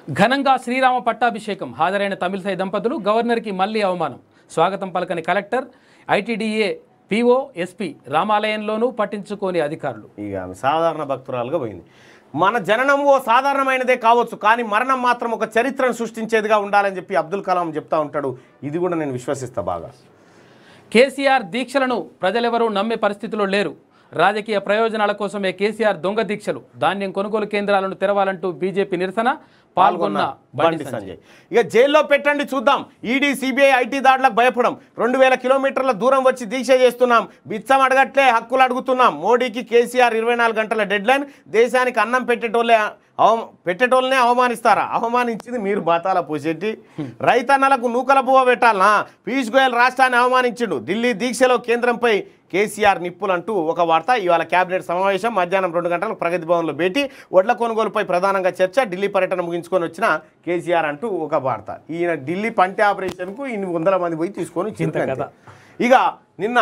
ఘనంగా శ్రీరామ పట్టాభిషేకం హాజరైన తమిళసై దంపతులు గవర్నర్కి మళ్లీ అవమానం స్వాగతం పలకని కలెక్టర్ ఐటీడీఏ పీఓ ఎస్పీ రామాలయంలోనూ పట్టించుకోని అధికారులు ఇక ఆమె సాధారణ భక్తురాలుగా పోయింది మన జననం ఓ సాధారణమైనదే కావచ్చు కానీ మరణం మాత్రం ఒక చరిత్రను సృష్టించేదిగా ఉండాలని చెప్పి అబ్దుల్ కలాం చెప్తా ఉంటాడు ఇది కూడా నేను విశ్వసిస్తా బాగా కేసీఆర్ దీక్షలను ప్రజలెవరూ నమ్మే పరిస్థితిలో లేరు రాజకీయ ప్రయోజనాల కోసమే కేసీఆర్ దొంగ దీక్షలు ధాన్యం కొనుగోలు కేంద్రాలను తెరవాలంటూ బీజేపీ నిరసన పాల్గొన్న బండి సంజయ్ ఇక జైల్లో పెట్టండి చూద్దాం ఈడీ సిబిఐ ఐటీ దాడులకు భయపడం రెండు వేల కిలోమీటర్ల దూరం వచ్చి దీక్ష చేస్తున్నాం బిచ్చం అడగట్లే హక్కులు అడుగుతున్నాం మోడీకి కేసీఆర్ ఇరవై నాలుగు గంటల డెడ్ లైన్ దేశానికి అన్నం పెట్టేటోళ్ళే అవ పెట్టేటోళ్ళనే అవమానిస్తారా అవమానించింది మీరు బాతాల పోసేటి రైతన్నలకు నూకల పువ్వ పెట్టాలనా పీయూష్ గోయల్ రాష్ట్రాన్ని అవమానించిండు ఢిల్లీ దీక్షలో కేంద్రంపై కేసీఆర్ నిప్పులంటూ ఒక వార్త ఇవాళ కేబినెట్ సమావేశం మధ్యాహ్నం రెండు గంటలకు ప్రగతి భవన్లో భేటీ వడ్ల కొనుగోలుపై ప్రధానంగా చర్చ ఢిల్లీ పర్యటన ముగించుకొని వచ్చిన కేసీఆర్ అంటూ ఒక వార్త ఈయన ఢిల్లీ పంటే ఆపరేషన్కు ఇన్ని వందల మంది పోయి తీసుకొని ఇంత కథ. ఇక నిన్న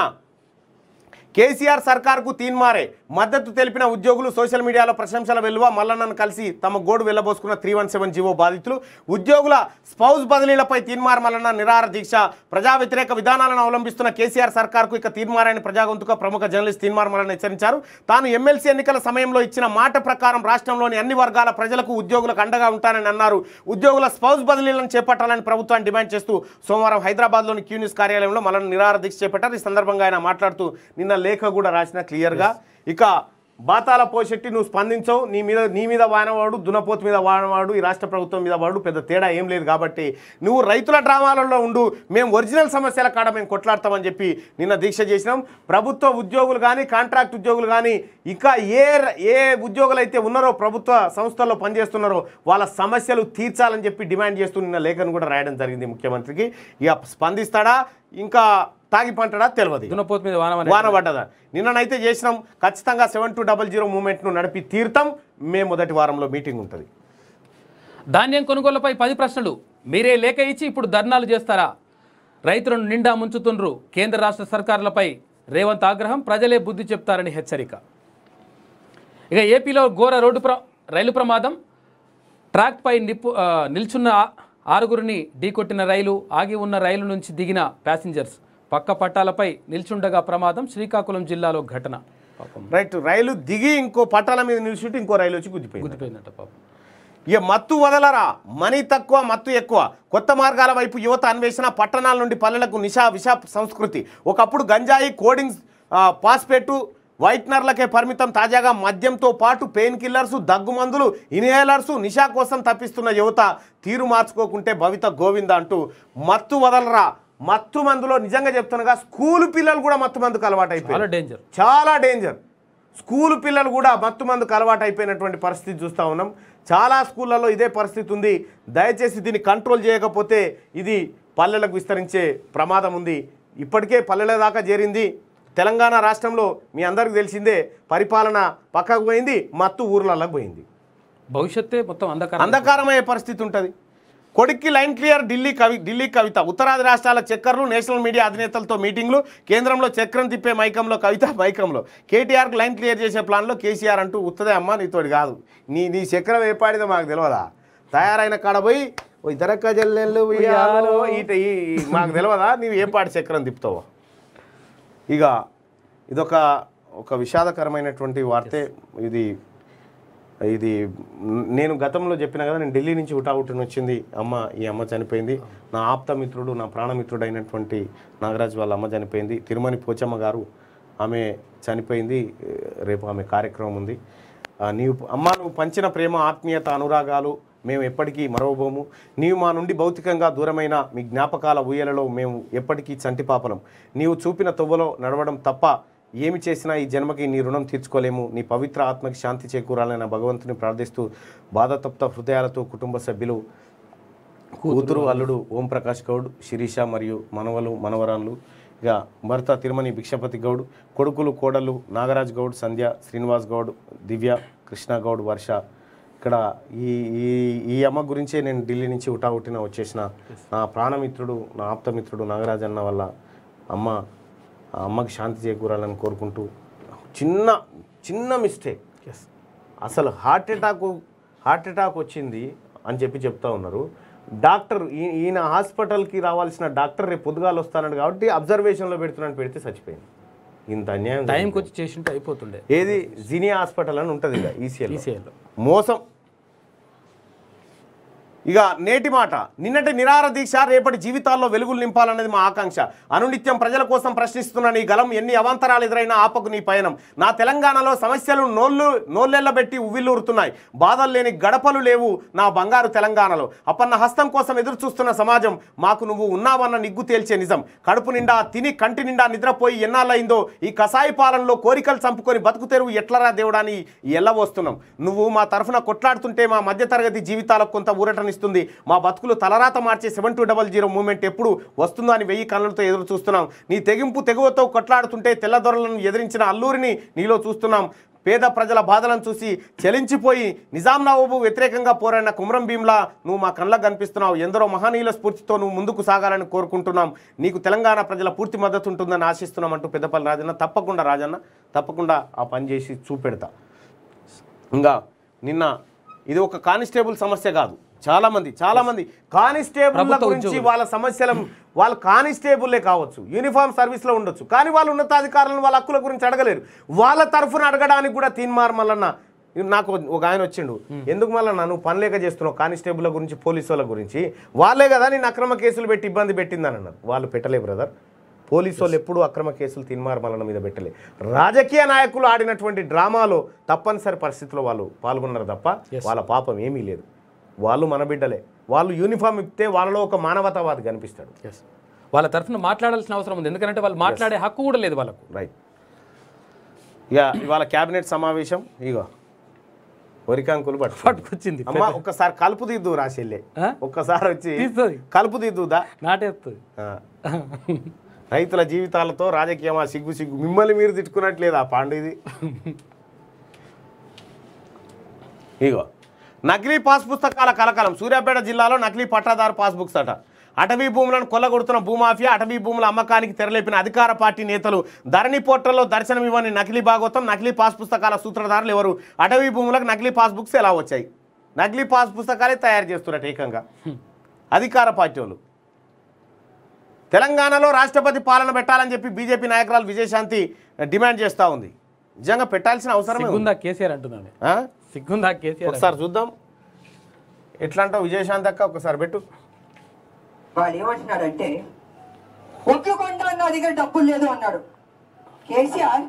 కేసీఆర్ సర్కార్కు తీన్మారే మద్దతు తెలిపిన ఉద్యోగులు సోషల్ మీడియాలో ప్రశంసల వెలువ మల్లన్నను కలిసి తమ గోడు వెళ్ళబోసుకున్న త్రీ వన్ సెవెన్ జీవో బాధితులు ఉద్యోగుల స్పౌజ్ బదిలీలపై తీన్మార్ మల్లన్న నిరాహార దీక్ష ప్రజా వ్యతిరేక విధానాలను అవలంబిస్తున్న కేసీఆర్ సర్కార్కు ఇక తీన్మారని ప్రజాగొంతుక ప్రముఖ జర్నలిస్ట్ తీన్మార్ మల్లన్న హెచ్చరించారు తాను ఎమ్మెల్సీ ఎన్నికల సమయంలో ఇచ్చిన మాట ప్రకారం రాష్ట్రంలోని అన్ని వర్గాల ప్రజలకు ఉద్యోగులకు అండగా ఉంటానని అన్నారు ఉద్యోగుల స్పౌజ్ బదిలీలను చేపట్టాలని ప్రభుత్వాన్ని డిమాండ్ చేస్తూ సోమవారం హైదరాబాద్లోని క్యూ న్యూస్ కార్యాలయంలో మల్లన్న నిరాహార దీక్ష చేపట్టారు ఈ సందర్భంగా ఆయన మాట్లాడుతూ నిన్న లేఖ కూడా రాసిన క్లియర్గా ఇక బాతాల పోషెట్టి నువ్వు స్పందించవు నీ మీద నీ మీద వానవాడు దునపోతు మీద వానవాడు ఈ రాష్ట్ర ప్రభుత్వం మీద వాడు పెద్ద తేడా ఏం లేదు కాబట్టి నువ్వు రైతుల డ్రామాలలో ఉండు మేము ఒరిజినల్ సమస్యల కాడ మేము కొట్లాడతామని చెప్పి నిన్న దీక్ష చేసినాం ప్రభుత్వ ఉద్యోగులు కానీ కాంట్రాక్ట్ ఉద్యోగులు కానీ ఇంకా ఏ ర- ఏ ఉద్యోగులు అయితే ఉన్నారో ప్రభుత్వ సంస్థల్లో పనిచేస్తున్నారో వాళ్ళ సమస్యలు తీర్చాలని చెప్పి డిమాండ్ చేస్తూ నిన్న లేఖను కూడా రాయడం జరిగింది ముఖ్యమంత్రికి ఇక స్పందిస్తాడా ఇంకా తాగి పంటడా తెలియదు దున్నపోతు మీద వానమని వాన పడ్డదా నిన్ననైతే చేసినాం ఖచ్చితంగా సెవెన్ టూ డబల్ జీరో మూమెంట్ను నడిపి తీర్థం మే మొదటి వారంలో మీటింగ్ ఉంటుంది ధాన్యం కొనుగోలుపై పది ప్రశ్నలు మీరే లేఖ ఇచ్చి ఇప్పుడు ధర్నాలు చేస్తారా రైతులను నిండా ముంచుతుండ్రు కేంద్ర రాష్ట్ర సర్కారులపై రేవంత్ ఆగ్రహం ప్రజలే బుద్ధి చెప్తారని హెచ్చరిక ఇక ఏపీలో ఘోర రోడ్డు ప్ర రైలు ప్రమాదం ట్రాక్పై నిప్పు ఆ, నిల్చున్న ఆ- ఆరుగురిని ఢీకొట్టిన రైలు ఆగి ఉన్న రైలు నుంచి దిగిన ప్యాసింజర్స్ పక్క పట్టాలపై నిల్చుండగా ప్రమాదం శ్రీకాకుళం జిల్లాలో ఘటన పాపం రైట్ రైలు దిగి ఇంకో పట్టాల మీద నిలిచుంటే ఇంకో రైలు వచ్చి గుద్దిపోయింది గుద్దిపోయిందంట పాపం ఇక మత్తు వదలరా మనీ తక్కువ మత్తు ఎక్కువ కొత్త మార్గాల వైపు యువత అన్వేషణ పట్టణాల నుండి పల్లెలకు నిషా విషా సంస్కృతి ఒకప్పుడు గంజాయి కోడింగ్ ఆ, పాస్పేటు వైట్నర్లకే పరిమితం తాజాగా మద్యంతో పాటు పెయిన్ కిల్లర్స్ దగ్గుమందులు ఇన్హేలర్స్ నిషా కోసం తప్పిస్తున్న యువత తీరు మార్చుకోకుంటే భవిత గోవింద అంటూ మత్తు వదలరా మత్తు మందులో నిజంగా చెప్తున్నాగా స్కూల్ పిల్లలు కూడా మత్తు మందుకు అలవాటు అయిపోయారు చాలా డేంజర్ చాలా డేంజర్ స్కూల్ పిల్లలు కూడా మత్తు మందుకు అలవాటు అయిపోయినటువంటి పరిస్థితి చూస్తూ ఉన్నాం చాలా స్కూళ్ళల్లో ఇదే పరిస్థితి ఉంది దయచేసి దీన్ని కంట్రోల్ చేయకపోతే ఇది పల్లెలకు విస్తరించే ప్రమాదం ఉంది ఇప్పటికే పల్లెల దాకా చేరింది తెలంగాణ రాష్ట్రంలో మీ అందరికీ తెలిసిందే పరిపాలన పక్కకు పోయింది మత్తు ఊర్లలో పోయింది భవిష్యత్తే మొత్తం అంధకారం అంధకారమయ్యే పరిస్థితి ఉంటుంది కొడుక్కి లైన్ క్లియర్ ఢిల్లీ కవి ఢిల్లీ కవిత ఉత్తరాది రాష్ట్రాల చక్కర్లు నేషనల్ మీడియా అధినేతలతో మీటింగ్లు కేంద్రంలో చక్రం తిప్పే మైకంలో కవిత మైకంలో కేటీఆర్కి లైన్ క్లియర్ చేసే ప్లాన్లో కేసీఆర్ అంటూ ఉత్తదే అమ్మ నీతోటి కాదు నీ నీ చక్రం ఏపాడిదో మాకు తెలియదా తయారైన కాడ పోయి ఓ ఇతరక్క జల్లెళ్ళు ఉయ్యాలో ఈట ఈ మాకు తెలియదా నీవు ఏ పాటి చక్రం తిప్పుతావో ఇక ఇదొక ఒక విషాదకరమైనటువంటి వార్తే ఇది ఇది నేను గతంలో చెప్పిన కదా నేను ఢిల్లీ నుంచి హుటాహుటిన వచ్చింది అమ్మ ఈ అమ్మ చనిపోయింది నా ఆప్త మిత్రుడు నా ప్రాణమిత్రుడు అయినటువంటి నాగరాజు వాళ్ళ అమ్మ చనిపోయింది తిరుమని పోచమ్మ గారు ఆమె చనిపోయింది ఏ, రేపు ఆమె కార్యక్రమం ఉంది ఆ, నీవు అమ్మ నువ్వు పంచిన ప్రేమ ఆత్మీయత అనురాగాలు మేము ఎప్పటికీ మరవబోము నీవు మా నుండి భౌతికంగా దూరమైన మీ జ్ఞాపకాల ఊయలలో మేము ఎప్పటికీ చంటిపాపలం నీవు చూపిన తొవ్వలో నడవడం తప్ప ఏమి చేసినా ఈ జన్మకి నీ రుణం తీర్చుకోలేము నీ పవిత్ర ఆత్మకి శాంతి చేకూరాలని నా భగవంతుని ప్రార్థిస్తూ బాధతప్త హృదయాలతో కుటుంబ సభ్యులు కూతురు అల్లుడు ఓం ప్రకాష్ గౌడ్ శిరీష మరియు మనవలు మనవరాన్లు ఇక భర్త తిరుమని భిక్షపతి గౌడ్ కొడుకులు కోడలు నాగరాజ్ గౌడ్ సంధ్య శ్రీనివాస్ గౌడ్ దివ్య కృష్ణ గౌడ్ వర్ష ఇక్కడ ఈ ఈ ఈ అమ్మ గురించే నేను ఢిల్లీ నుంచి హుటాహుటిన వచ్చేసిన నా ప్రాణమిత్రుడు నా ఆప్తమిత్రుడు నాగరాజ్ అన్న వల్ల అమ్మ ఆ అమ్మకి శాంతి చేకూరాలని కోరుకుంటూ చిన్న చిన్న మిస్టేక్ అసలు హార్ట్ అటాక్ హార్ట్ అటాక్ వచ్చింది అని చెప్పి చెప్తా ఉన్నారు డాక్టర్ ఈ- ఈయన హాస్పిటల్కి రావాల్సిన డాక్టర్ రేపు పొద్దుగాలు వస్తానడు కాబట్టి అబ్జర్వేషన్లో పెడుతున్నాను పెడితే చచ్చిపోయింది ఇంత అన్యాయం టైంకి వచ్చి చేసింటే అయిపోతుండే ఏది జినియా హాస్పిటల్ అని ఉంటుంది ఇక ఈసీఎల్ ఈసీఐలో మోసం ఇక నేటి మాట నిన్నటి నిరార దీక్ష రేపటి జీవితాల్లో వెలుగులు నింపాలన్నది మా ఆకాంక్ష అనునిత్యం ప్రజల కోసం ప్రశ్నిస్తున్న నీ గలం ఎన్ని అవాంతరాలు ఎదురైనా ఆపకు నీ పయనం నా తెలంగాణలో సమస్యలు నోళ్ళు నోళ్ళెళ్ళబెట్టి ఉవ్విల్లూరుతున్నాయి బాధలు లేని గడపలు లేవు నా బంగారు తెలంగాణలో అపన్న హస్తం కోసం ఎదురు చూస్తున్న సమాజం మాకు నువ్వు ఉన్నావన్న నిగ్గు తేల్చే నిజం కడుపు నిండా తిని కంటి నిండా నిద్రపోయి ఎన్నాళ్ళయిందో ఈ కసాయి పాలనలో కోరికలు చంపుకొని బతుకు తెరువు ఎట్లరా దేవుడాని ఎల్లవస్తున్నాం నువ్వు మా తరఫున కొట్లాడుతుంటే మా మధ్యతరగతి జీవితాలకు కొంత ఊరటనిస్తుంది మా బతుకులు తలరాత మార్చే seven two double zero movement ఎప్పుడు వస్తుందో అని వెయ్యి కళ్ళతో ఎదురు చూస్తున్నాం నీ తెగింపు తెగువతో కొట్లాడుతుంటే తెల్లదొరలను ఎదిరించిన అల్లూరిని నీలో చూస్తున్నాం పేద ప్రజల బాధలను చూసి చలించిపోయి నిజాం నవాబు వ్యతిరేకంగా పోరాడిన కుమరం భీమ్లా నువ్వు మా కళ్ళకు కనిపిస్తున్నావు ఎందరో మహనీయుల స్ఫూర్తితో నువ్వు ముందుకు సాగాలని కోరుకుంటున్నాం నీకు తెలంగాణ ప్రజల పూర్తి మద్దతు ఉంటుందని ఆశిస్తున్నాం అంటూ పెద్దపల్లి రాజన్న తప్పకుండా రాజన్న తప్పకుండా ఆ పని చేసి చూపెడతా ఇంకా నిన్న ఇది ఒక కానిస్టేబుల్ సమస్య కాదు చాలా మంది చాలా మంది కానిస్టేబుల్ ప్రభుత్వ గురించి ఉద్యోగులు. వాళ్ళ సమస్యల వాళ్ళు కానిస్టేబుల్లే కావచ్చు యూనిఫామ్ సర్వీస్లో ఉండొచ్చు కానీ వాళ్ళు ఉన్నతాధికారులను వాళ్ళ హక్కుల గురించి అడగలేరు వాళ్ళ తరఫున అడగడానికి కూడా తీన్మార్ మల్లన్న నాకు ఒక ఆయన వచ్చిండు ఎందుకు మళ్ళీ నువ్వు పని లేక చేస్తున్నావు కానిస్టేబుల్ గురించి పోలీసు వాళ్ళ గురించి వాళ్ళే కదా నేను అక్రమ కేసులు పెట్టి ఇబ్బంది పెట్టిందని అన్నారు వాళ్ళు పెట్టలే బ్రదర్ పోలీసు వాళ్ళు ఎప్పుడూ అక్రమ కేసులు తిన్మార్ మల్లన మీద పెట్టలే రాజకీయ నాయకులు ఆడినటువంటి డ్రామాలో తప్పనిసరి పరిస్థితిలో వాళ్ళు పాల్గొన్నారు తప్ప వాళ్ళ పాపం ఏమీ లేదు వాళ్ళు మన బిడ్డలే వాళ్ళు యూనిఫామ్ ఇప్పితే వాళ్ళలో ఒక మానవతావాది కనిపిస్తాడు ఎస్ వాళ్ళ తరఫున మాట్లాడాల్సిన అవసరం ఉంది ఎందుకంటే వాళ్ళు మాట్లాడే హక్కు కూడా లేదు వాళ్ళకు రైట్ ఇక ఇవాళ క్యాబినెట్ సమావేశం ఇగో వరికాంకులు పట్టు పట్టుకొచ్చింది అమ్మ ఒక్కసారి కలుపు దిద్దు రాశెళ్ళే ఆ? ఒక్కసారి వచ్చి తీస్తుంది కలుపు దిద్దుదా నాటేస్తుంది ఆ. రైతుల జీవితాలతో రాజకీయమా సిగ్గు సిగ్గు మిమ్మల్ని మీరు తిట్టుకున్నట్లేదా పాండు ఇది ఇగో నకిలీ పాస్ పుస్తకాల కలకలం సూర్యాపేట జిల్లాలో నకిలీ పట్టాదారు పాస్ బుక్స్ అట అటవీ భూములను కొల్లగొడుతున్న భూమాఫియా అటవీ భూముల అమ్మకానికి తెరలేపిన అధికార పార్టీ నేతలు ధరణి పోర్టల్లో దర్శనం ఇవ్వని నకిలీ భాగవతం నకిలీ పాస్ పుస్తకాల సూత్రధారులు ఎవరు అటవీ భూములకు నకిలీ పాస్ బుక్స్ ఎలా వచ్చాయి నకిలీ పాస్ పుస్తకాలే తయారు చేస్తున్నట్టు ఏకంగా అధికార పార్టీ వాళ్ళు తెలంగాణలో రాష్ట్రపతి పాలన పెట్టాలని చెప్పి బీజేపీ నాయకురాలు విజయశాంతి డిమాండ్ చేస్తూ ఉంది నిజంగా పెట్టాల్సిన అవసరమే ఉంది. సిగ్గుందా కేసీఆర్ అంటున్నాను ఆ? సిగ్గుందా కేసీఆర్ ఒకసారి చూద్దాం ఎట్లా అంటావు విజయశాంతి అక్క ఒకసారి పెట్టు వాళ్ళు ఏమంటున్నాడంటే ఒట్లు కొండ నా దగ్గర డబ్బులు లేదు అన్నాడు కేసీఆర్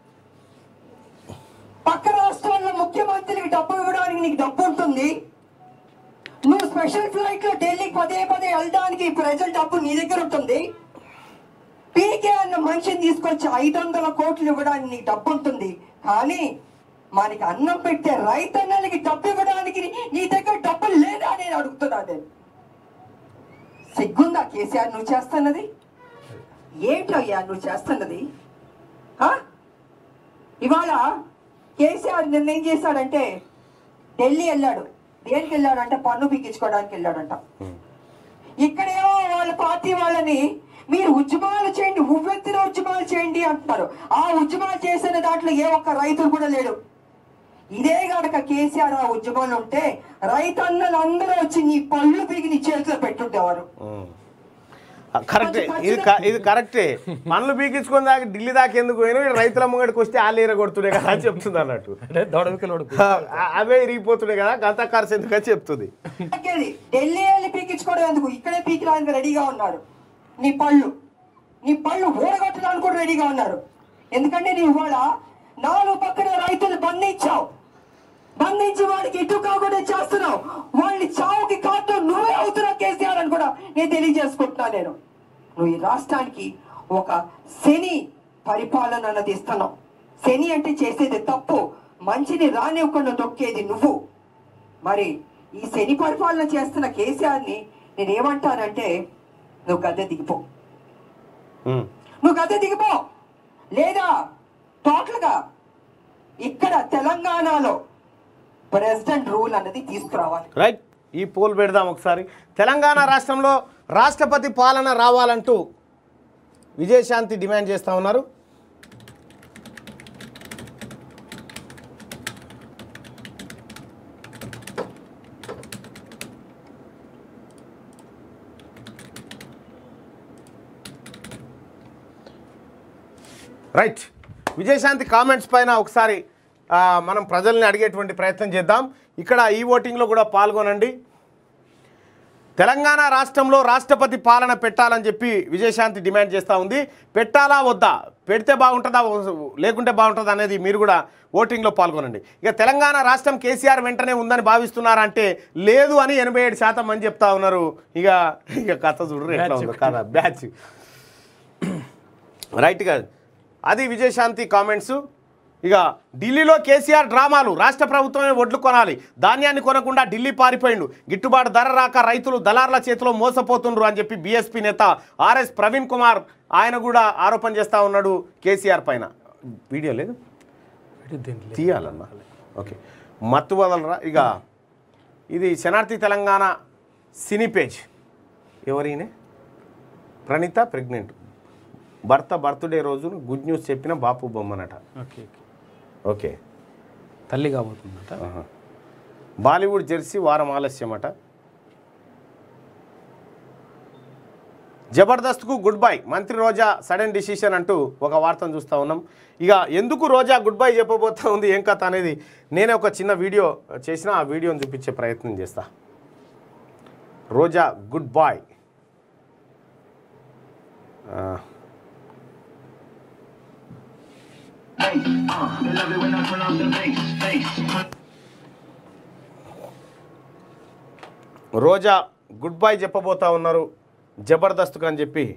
పక్క రాష్ట్రాల్లో ముఖ్యమంత్రికి డబ్బు ఇవ్వడానికి నీకు డబ్బు ఉంటుంది నువ్వు స్పెషల్ ఫ్లైట్ లో ఢిల్లీకి పదే పదే వెళ్ళడానికి ప్రజల డబ్బు నీ దగ్గర ఉంటుంది పీకే అన్న మనిషిని తీసుకొచ్చి ఐదు వందల కోట్లు ఇవ్వడానికి నీకు డబ్బు ఉంటుంది కానీ మనకి అన్నం పెట్టే రైతన్నలకి డబ్బు ఇవ్వడానికి నీ- నీ దగ్గర డబ్బులు లేదా నేను అడుగుతున్నాను నేను సిగ్గుందా కేసీఆర్ నువ్వు చేస్తున్నది ఏంటయ్యా నువ్వు చేస్తున్నది ఆ? ఇవాళ కేసీఆర్ నిన్న ఏం చేశాడంటే ఢిల్లీ వెళ్ళాడు దేనికి వెళ్ళాడంటే పన్ను పీకించుకోవడానికి వెళ్ళాడంట ఇక్కడేమో వాళ్ళ పార్టీ వాళ్ళని మీరు ఉద్యమాలు చేయండి ఉవ్వెత్తిన ఉద్యమాలు చేయండి అంటున్నారు ఆ ఉద్యమాలు చేసిన దాంట్లో ఏ ఒక్క రైతులు కూడా లేడు ఇదే గనక కేసీఆర్ ఆ ఉద్యమాలు ఉంటే రైతన్నలు అందరూ వచ్చి నీ పళ్ళు పీకి నీ చేతిలో పెట్టుండేవారు ఉమ్. ఆ, కరెక్టే ఇది క- ఇది కరెక్టే పనులు పీకించుకొని దాకా ఢిల్లీ దాకా ఎందుకు పోయినా ఈడ రైతుల ముంగడికి వస్తే ఆ లేర కొడుతుండే కదా అని చెప్తుంది అన్నట్టు అంటే దొడవికలోడు ఆ, అవే ఇరిగిపోతుండే కదా గంత ఖర్చు ఎందుకని చెప్తుంది తగ్గేది ఢిల్లీ వెళ్ళి పీకించుకోవడం ఎందుకు ఇక్కడే పీకిరానికి రెడీగా ఉన్నారు నీ పళ్ళు నీ పళ్ళు ఊడగొట్టడానికి కూడా రెడీగా ఉన్నారు ఎందుకంటే నీ ఇవాళ నాలుగు పక్కన రైతులు బంధించావు బంధించి వాడికి ఇటు కాకుండా చేస్తున్నావు వాళ్ళని చావుకి కారణం నువ్వే అవుతున్నావు కేసీఆర్ అని కూడా నేను తెలియజేసుకుంటున్నా నేను నువ్వు ఈ రాష్ట్రానికి ఒక శని పరిపాలన అన్నది ఇస్తున్నావు శని అంటే చేసేది తప్పు మంచిని రానివ్వకుండా తొక్కేది నువ్వు మరి ఈ శని పరిపాలన చేస్తున్న కేసీఆర్ని నేను ఏమంటానంటే నువ్వు గద్దె దిగిపో ఉమ్. నువ్వు గద్దె దిగిపో లేదా టోటల్గా ఇక్కడ తెలంగాణలో ప్రెసిడెంట్ రూల్ అన్నది తీసుకురావాలి రైట్ ఈ పోల్ పెడదాం ఒకసారి తెలంగాణ రాష్ట్రంలో రాష్ట్రపతి పాలన రావాలంటూ విజయశాంతి డిమాండ్ చేస్తూ ఉన్నారు రైట్ విజయశాంతి కామెంట్స్ పైన ఒకసారి ఆ, మనం ప్రజల్ని అడిగేటువంటి ప్రయత్నం చేద్దాం ఇక్కడ ఈ ఓటింగ్లో కూడా పాల్గొనండి తెలంగాణ రాష్ట్రంలో రాష్ట్రపతి పాలన పెట్టాలని చెప్పి విజయశాంతి డిమాండ్ చేస్తూ ఉంది పెట్టాలా వద్దా పెడితే బాగుంటుందా లేకుంటే బాగుంటుందా అనేది మీరు కూడా ఓటింగ్లో పాల్గొనండి ఇక తెలంగాణ రాష్ట్రం కేసీఆర్ వెంటనే ఉందని భావిస్తున్నారంటే లేదు అని ఎనభై ఏడు శాతం మంది చెప్తా ఉన్నారు ఇక ఇక కథ చూడరు ఎట్లా ఉందో కదా బ్యాచ్ రైట్ గా అది విజయశాంతి కామెంట్స్ ఇక ఢిల్లీలో కేసీఆర్ డ్రామాలు రాష్ట్ర ప్రభుత్వమే ఒడ్లు కొనాలి ధాన్యాన్ని కొనకుండా ఢిల్లీ పారిపోయిండు గిట్టుబాటు ధర రాక రైతులు దళార్ల చేతిలో మోసపోతుండ్రు అని చెప్పి బీఎస్పీ నేత ఆర్ఎస్ ప్రవీణ్ కుమార్ ఆయన కూడా ఆరోపణ చేస్తూ ఉన్నాడు కేసీఆర్ పైన వీడియో లేదు తీయాలన్నా ఓకే మత్తు వదలరా ఇక ఇది శనార్థి తెలంగాణ సినీ పేజ్ ఎవరైనా ప్రణీత ప్రెగ్నెంట్ భర్త బర్త్డే రోజు గుడ్ న్యూస్ చెప్పిన బాపు బొమ్మనట ఓకే ఓకే ఓకే తల్లి కాబోతుందట ఆహా. బాలీవుడ్ జెర్సీ వారం ఆలస్యమట జబర్దస్త్కు గుడ్ బై మంత్రి రోజా సడన్ డిసిషన్ అంటూ ఒక వార్తను చూస్తూ ఉన్నాం ఇక ఎందుకు రోజా గుడ్ బై చెప్పబోతా ఉంది ఏం కథ అనేది నేనే ఒక చిన్న వీడియో చేసిన ఆ వీడియోని చూపించే ప్రయత్నం చేస్తా Roja good boy Roja good bye చెప్పబోతా ఉన్నారు జబర్దస్త్కు అని చెప్పి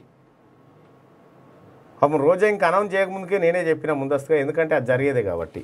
పాపం రోజా ఇంకా అనౌన్స్ చేయకముందుకే నేనే చెప్పిన ముందస్తుగా ఎందుకంటే అది జరిగేదే కాబట్టి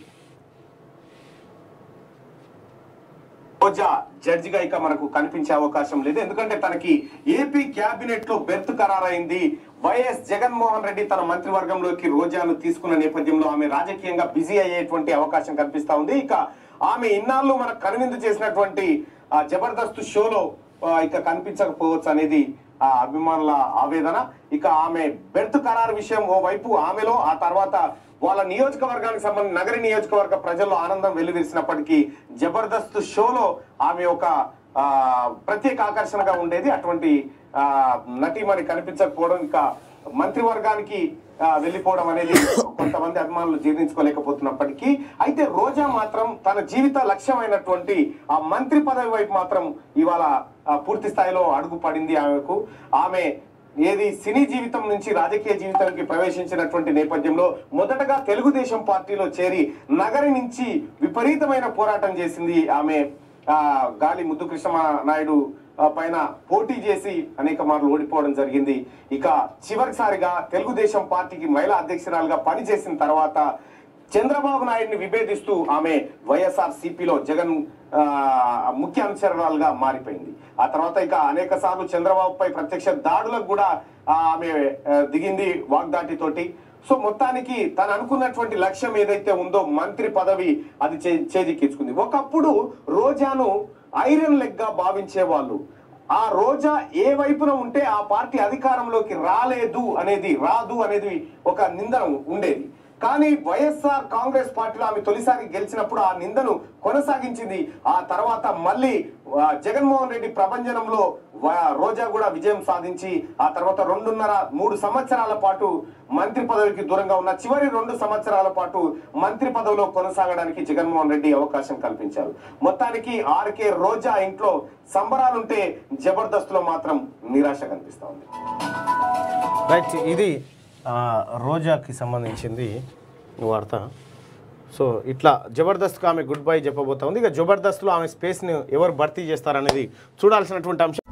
రోజా జడ్జిగా ఇక మనకు కనిపించే అవకాశం లేదు ఎందుకంటే తనకి ఏపీ క్యాబినెట్ లో బెర్త్ ఖరారైంది వైఎస్ జగన్మోహన్ రెడ్డి తన మంత్రివర్గంలోకి రోజాను తీసుకున్న నేపథ్యంలో ఆమె రాజకీయంగా బిజీ అయ్యేటువంటి అవకాశం కనిపిస్తా ఉంది ఇక ఆమె ఇన్నాళ్ళు మనకు కనువిందు చేసినటువంటి ఆ జబర్దస్త్ షోలో ఆ, ఇక కనిపించకపోవచ్చు అనేది ఆ అభిమానుల ఆవేదన ఇక ఆమె బెర్త్ ఖరారు విషయం ఓ వైపు ఆమెలో ఆ తర్వాత వాళ్ళ నియోజకవర్గానికి సంబంధించి నగరి నియోజకవర్గ ప్రజల్లో ఆనందం వెల్లువిరిసినప్పటికీ జబర్దస్త్ షోలో ఆమె ఒక ఆ, ప్రత్యేక ఆకర్షణగా ఉండేది అటువంటి ఆ, నటీమణి కనిపించకపోవడం ఇంకా మంత్రివర్గానికి ఆ, వెళ్ళిపోవడం అనేది కొంతమంది అభిమానులు జీర్ణించుకోలేకపోతున్నప్పటికీ అయితే రోజా మాత్రం తన జీవిత లక్ష్యమైనటువంటి ఆ మంత్రి పదవి వైపు మాత్రం ఇవాళ ఆ, పూర్తి స్థాయిలో అడుగు పడింది ఆమెకు ఆమె ఏది సినీ జీవితం నుంచి రాజకీయ జీవితానికి ప్రవేశించినటువంటి నేపథ్యంలో మొదటగా తెలుగుదేశం పార్టీలో చేరి నగరి నుంచి విపరీతమైన పోరాటం చేసింది ఆమె ఆ, గాలి ముద్దు కృష్ణ నాయుడు ఆ, పైన పోటీ చేసి అనేక మార్లు ఓడిపోవడం జరిగింది ఇక చివరిసారిగా తెలుగుదేశం పార్టీకి మహిళా అధ్యక్షురాలుగా పనిచేసిన తర్వాత చంద్రబాబు నాయుడిని విభేదిస్తూ ఆమె వైఎస్ఆర్ సిపిలో జగన్ ఆ, ముఖ్య అనుచరురాలుగా మారిపోయింది ఆ తర్వాత ఇక అనేక సార్లు చంద్రబాబుపై ప్రత్యక్ష దాడులకు కూడా ఆ, ఆమె ఆ, దిగింది వాగ్దాటితోటి సో మొత్తానికి తను అనుకున్నటువంటి లక్ష్యం ఏదైతే ఉందో మంత్రి పదవి అది చే చేజిక్కించుకుంది ఒకప్పుడు రోజాను ఐరన్ లెగ్ గా భావించే వాళ్ళు ఆ రోజా ఏ వైపున ఉంటే ఆ పార్టీ అధికారంలోకి రాలేదు అనేది రాదు అనేది ఒక నిందన ఉండేది కానీ వైఎస్ఆర్ కాంగ్రెస్ పార్టీలో ఆమె తొలిసారి గెలిచినప్పుడు ఆ నిందను కొనసాగించింది ఆ తర్వాత మళ్ళీ ఆ, జగన్మోహన్ రెడ్డి ప్రభంజనంలో వ- రోజా కూడా విజయం సాధించి ఆ తర్వాత రెండున్నర మూడు సంవత్సరాల పాటు మంత్రి పదవికి దూరంగా ఉన్న చివరి రెండు సంవత్సరాల పాటు మంత్రి పదవిలో కొనసాగడానికి జగన్మోహన్ రెడ్డి అవకాశం కల్పించారు మొత్తానికి ఆర్కే రోజా ఇంట్లో సంబరాలుంటే జబర్దస్త్లో మాత్రం నిరాశ కనిపిస్తా ఉంది రైట్ ఇది ఆ, రోజాకి సంబంధించింది వార్త సో ఇట్లా జబర్దస్త్కి ఆమె గుడ్ బై చెప్పబోతా ఉంది ఇక జబర్దస్త్లో ఆమె స్పేస్ని ఎవరు భర్తీ చేస్తారనేది చూడాల్సినటువంటి అంశం